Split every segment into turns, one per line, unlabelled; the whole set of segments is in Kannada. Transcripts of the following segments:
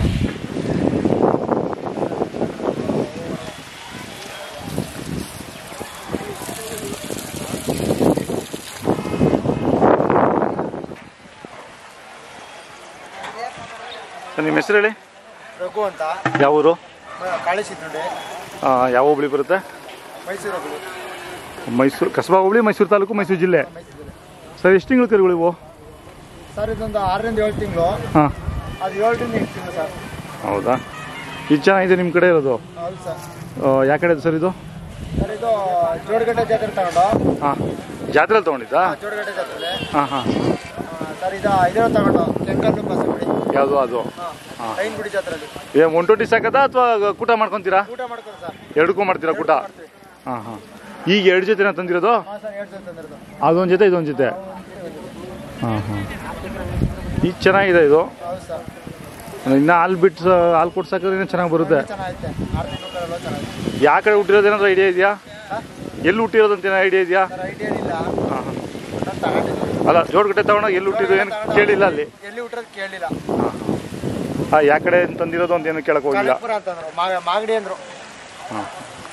ಸರ್ ನಿಮ್ಮ ಹೆಸರು ಹೇಳಿ
ರಘು ಅಂತ
ಯಾವ ಊರು
ಕಾಳಿಸಿದ್ನುಂಡೆ
ಆ, ಯಾವ ಹೋಬಳಿ ಬರುತ್ತೆ
ಮೈಸೂರು ರಘು
ಮೈಸೂರು ಕಸಬಾ ಹೋಬಳಿ ಮೈಸೂರು ತಾಲೂಕು ಮೈಸೂರು ಜಿಲ್ಲೆ
ಮೈಸೂರು
ಸರ್ ಎಷ್ಟು ತಿಂಗಳು ಕರುಗಳು ಇವು
ಸರ್ ಇದೊಂದು ಆರರಿಂದ ಏಳು ತಿಂಗಳು
ಹಾಂ
ಅದು ಏಳರಿಂದ ಎಂಟು ತಿಂಗಳು ಸರ್
ಹೌದಾ ಇದು ಚೆನ್ನಾಗಿದೆ ನಿಮ್ಮ ಕಡೆ ಇರೋದು
ಹೌದು ಸರ್
ಆ, ಯಾವ ಕಡೆ ಸರ್ ಇದು
ಸರ್ ಇದು ಜೋಡಗಡ್ಡೆ ಜಾತ್ರೆ ತಗೊಂಡು
ಹಾಂ ಜಾತ್ರೆಯಲ್ಲಿ ತೊಗೊಂಡಿದ್ದಾ
ಜೋಡಗಡ್ಡೆ ಜಾತ್ರೆ
ಹಾಂ ಹಾಂ
ಸರ್ ಇದು ಇದರ ತಗೊಂಡು ಕೆಂಕಲ್ಲು ಬಸಗುಡಿ
ಯಾವುದು ಅದು
ಹಾಂ
ಹಾಂ
ಐನ್ ಗುಡಿ ಜಾತ್ರೆಯಲ್ಲಿ
ಏ ಒನ್ ಟ್ವೆಂಟಿ ಸಾಕದಾ ಅಥವಾ ಕೂಟ ಮಾಡ್ಕೊತೀರಾ
ಊಟ ಮಾಡ್ಕೊಂಡು ಸರ್
ಎರಡಕ್ಕೂ ಮಾಡ್ತೀರಾ ಕೂಟ
ಮಾಡ್ತೀವಿ
ಹಾಂ ಹಾಂ ಈಗ ಎರಡು ಜೊತೆನ ತಂದಿರೋದು
ಹಾಂ ಸರ್ ಎರಡು ಜೊತೆ ತಂದಿರೋದು
ಅದೊಂದು ಜೊತೆ ಇದೊಂದು ಜೊತೆ ಹಾಂ ಹಾಂ ಈಗ ಚೆನ್ನಾಗಿದೆ ಇದು
ಹೌದು ಸರ್
ಇನ್ನು ಹಾಲು ಬಿಟ್ಟು ಹಾಲು ಕೊಟ್ಟು ಸಾಕಿದ್ರೆ ಇನ್ನೂ ಚೆನ್ನಾಗಿ ಬರುತ್ತೆ
ಚೆನ್ನಾಗೈತೆ ಆರು ತಿಂಗಳು ಚೆನ್ನಾಗಿದೆ
ಯಾವ ಕಡೆ ಹುಟ್ಟಿರೋದು ಏನಾದ್ರು ಐಡಿಯಾ ಇದೆಯಾ
ಹಾಂ
ಎಲ್ಲಿ ಹುಟ್ಟಿರೋದು ಅಂತ ಏನೋ ಐಡಿಯಾ ಇದೆಯಾ
ಸರ್ ಐಡಿಯಾ ಏನಿಲ್ಲ
ಹಾಂ ಹಾಂ
ನಾನು ತಗೊಂಡಿದ್ದೀನಿ
ಅಲ್ಲ ಜೋಡ್ಗಟ್ಟೆ ತಗೊಂಡಾಗ ಎಲ್ಲಿ ಹುಟ್ಟಿದ್ದು ಏನು ಕೇಳಿಲ್ಲ ಅಲ್ಲಿ
ಎಲ್ಲಿ ಹುಟ್ಟಿರೋದು ಕೇಳಲಿಲ್ಲ
ಹಾಂ ಹಾಂ ಯಾವ ಕಡೆ ತಂದಿರೋದು ಅಂತ ಏನು ಕೇಳಕ್ಕೆ ಹೋಗಿಲ್ಲ
ಕನಕಪುರ ಅಂತಂದ್ರು ಮಾ- ಮಾಗಡಿ ಅಂದ್ರು
ಹಾಂ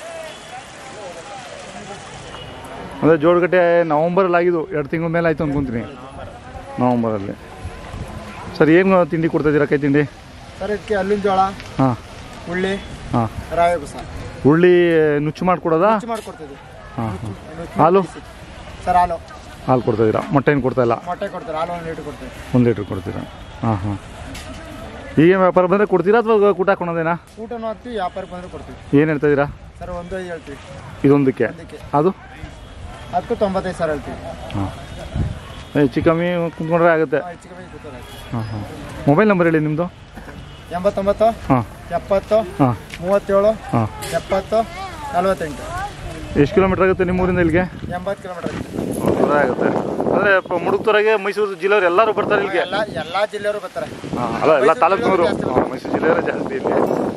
ಅಂದರೆ ಜೋಡ್ಗಟ್ಟೆ ನವಂಬರಲ್ಲಿ ಆಗಿದ್ದು ಎರಡು ತಿಂಗಳ ಮೇಲೆ ಆಯಿತು ಅನ್ಕೊಂತೀನಿ ನವಂಬರಲ್ಲಿ ಸರ್ ಏನು ತಿಂಡಿ ಕೊಡ್ತಾ ಇದ್ದೀರಾ ಕೈ ತಿಂಡಿ
ಸರ್ ಇದಕ್ಕೆ ಅಲ್ಲಿನ ಜೋಳ
ಹಾಂ
ಉಳ್ಳಿ
ಹಾಂ
ರಾಯಬು ಸರ್
ಉಳ್ಳಿ ನುಚ್ಚು ಮಾಡಿಕೊಡೋದಾ
ರುಚಿ ಮಾಡ್ಕೊಡ್ತೀವಿ
ಹಾಂ ಹಾಂ ಹಾಲು
ಸರ್ ಹಾಲು
ಹಾಲು ಕೊಡ್ತಾ ಇದ್ದೀರಾ ಮೊಟ್ಟೆ ಏನು ಕೊಡ್ತಾ ಇಲ್ಲ
ಮೊಟ್ಟೆ ಕೊಡ್ತಾರೆ ಹಾಲು ಒಂದು ಲೀಟ್ರ್ ಕೊಡ್ತೀವಿ
ಒಂದು ಲೀಟ್ರ್ ಕೊಡ್ತೀರಾ ಹಾಂ ಹಾಂ ಈಗ ವ್ಯಾಪಾರ ಬಂದರೆ ಕೊಡ್ತೀರಾ ಅಥವಾ ಕೂಟ ಹಾಕೊಳೋದೇನಾ
ಊಟನೂ ಹಾಕ್ತೀವಿ ವ್ಯಾಪಾರಕ್ಕೆ ಬಂದ್ರೆ ಕೊಡ್ತೀವಿ
ಏನು ಹೇಳ್ತಾ ಇದ್ದೀರಾ
ಸರ್ ಒಂದು ಐದು ಹೇಳ್ತೀವಿ
ಇದೊಂದಕ್ಕೆ
ಒಂದಕ್ಕೆ
ಅದು
ಅದಕ್ಕೂ ತೊಂಬತ್ತೈದು ಸಾವಿರ ಹೇಳ್ತೀವಿ
ಹಾಂ ಹೆಚ್ಚು ಕಮ್ಮಿ ಕುಂತ್ಕೊಂಡ್ರೆ ಆಗುತ್ತೆ
ಹೆಚ್ಚು ಕಮ್ಮಿ ಗೊತ್ತಾಗುತ್ತೆ
ಹಾಂ ಹಾಂ ಮೊಬೈಲ್ ನಂಬರ್ ಹೇಳಿ ನಿಮ್ಮದು
ಎಂಬತ್ತೊಂಬತ್ತು
ಹಾಂ
ಎಪ್ಪತ್ತು
ಹಾಂ
ಮೂವತ್ತೇಳು
ಹಾಂ
ಎಪ್ಪತ್ತು ನಲವತ್ತೆಂಟು
ಎಷ್ಟು ಕಿಲೋಮೀಟ್ರ್ ಆಗುತ್ತೆ ನಿಮ್ಮ ಊರಿಂದ ಇಲ್ಲಿಗೆ
ಎಂಬತ್ತು ಕಿಲೋಮೀಟರ್
ದೂರ ಆಗುತ್ತೆ ಅಂದರೆ ಮುಡುಕ್ತೊರೆಗೆ ಮೈಸೂರು ಜಿಲ್ಲೆಯವರು ಎಲ್ಲರೂ ಬರ್ತಾರೆ ಇಲ್ಲಿಗೆ
ಎಲ್ಲ ಎಲ್ಲ ಜಿಲ್ಲೆಯವರು ಬರ್ತಾರೆ
ಹಾಂ ಅಲ್ಲ ಎಲ್ಲ
ಮೈಸೂರು
ತಾಲೂಕಿನವರು
ಜಾಸ್ತಿ
ಹಾಂ ಮೈಸೂರು ಜಿಲ್ಲೆಯವರೇ ಜಾಸ್ತಿ ಇಲ್ಲಿ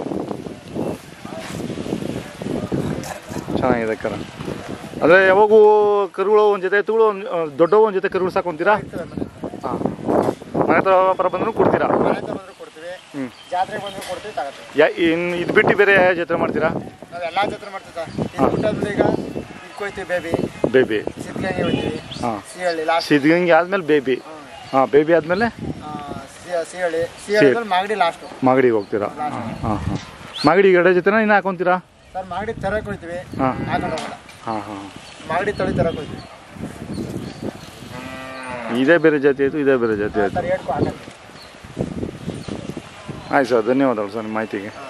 ಚೆನ್ನಾಗಿದೆ ಕರ ಅಂದರೆ ಯಾವಾಗೂ ಕರುಗಳು ಒಂದು ಜೊತೆ ಎತ್ತುಗಳು ಒಂದು ದೊಡ್ಡವು ಒಂದು ಜೊತೆ ಕರುಗಳು ಸಾಕೊಂತೀರಾ
ಇರ್ತವೆ ಮನೆ ಹತ್ರ.
ಹಾಂ ಮನೆ ಹತ್ರ ವ್ಯಾಪಾರ ಬಂದರೂ ಕೊಡ್ತೀರಾ
ಮನೆ ಹತ್ರ ಬಂದ್ರೆ ಕೊಡ್ತೀವಿ
ಹ್ಞೂ
ಜಾತ್ರೆಗೆ ಬಂದ್ರೆ ಕೊಡ್ತೀವಿ ತಗೋತೀವಿ
ಯಾ ಇನ್ನು ಇದು ಬಿಟ್ಟು ಬೇರೆ ಯಾವ ಜಾತ್ರೆ ಮಾಡ್ತೀರಾ
ನಾವು ಎಲ್ಲ ಜಾತ್ರೆ ಮಾಡ್ತೀವಿ ಸರ್ ಇದು ಊಟದ ಈಗ ಇದಕ್ಕೋಯ್ತೀವಿ ಬೇಬಿ
ಬೇಬಿ
ಸಿದ್ಧಗಂಗೆ ಹೋಗ್ತೀವಿ
ಹಾಂ
ಸಿಹಳ್ಳಿ ಲಾಸ್ಟ್
ಸಿದ್ಧಗಂಗೆ ಆದಮೇಲೆ ಬೇಬಿ ಹಾಂ ಬೇಬಿ ಆದಮೇಲೆ
ಸಿಹಳ್ಳಿ ಸಿಹಳ್ಳಿ ಮಾಗಡಿ ಲಾಸ್ಟು
ಮಾಗಡಿಗೆ ಹೋಗ್ತೀರಾ ಹಾಂ ಹಾಂ ಹಾಂ ಮಾಗಡಿ ಎರಡೇ ಜೊತೆನ ಇನ್ನು ಹಾಕೊಂತೀರಾ
ಸರ್ ಮಾಗಡಿ ತರಕ್ಕೆ ಹೋಗ್ತೀವಿ
ಹಾಂ
ಹಾಕೊಂಡು ಹೋಗಲ್ಲ
ಹಾಂ ಹಾಂ
ಮಾಗಡಿ ತಳಿ ತರಕ್ಕೆ ಹೋಗ್ತೀವಿ
ಇದೇ ಬೇರೆ ಜಾತಿ ಆಯಿತು ಇದೇ ಬೇರೆ ಜಾತಿ ಆಯಿತು
ಸರ್ ಹೇಳ್ಕೊ ಹಾಕಲ್ಲ
ಆಯ್ತು ಸರ್ ಧನ್ಯವಾದಗಳು ಸರ್ ನಿಮ್ಮ ಮಾಹಿತಿಗೆ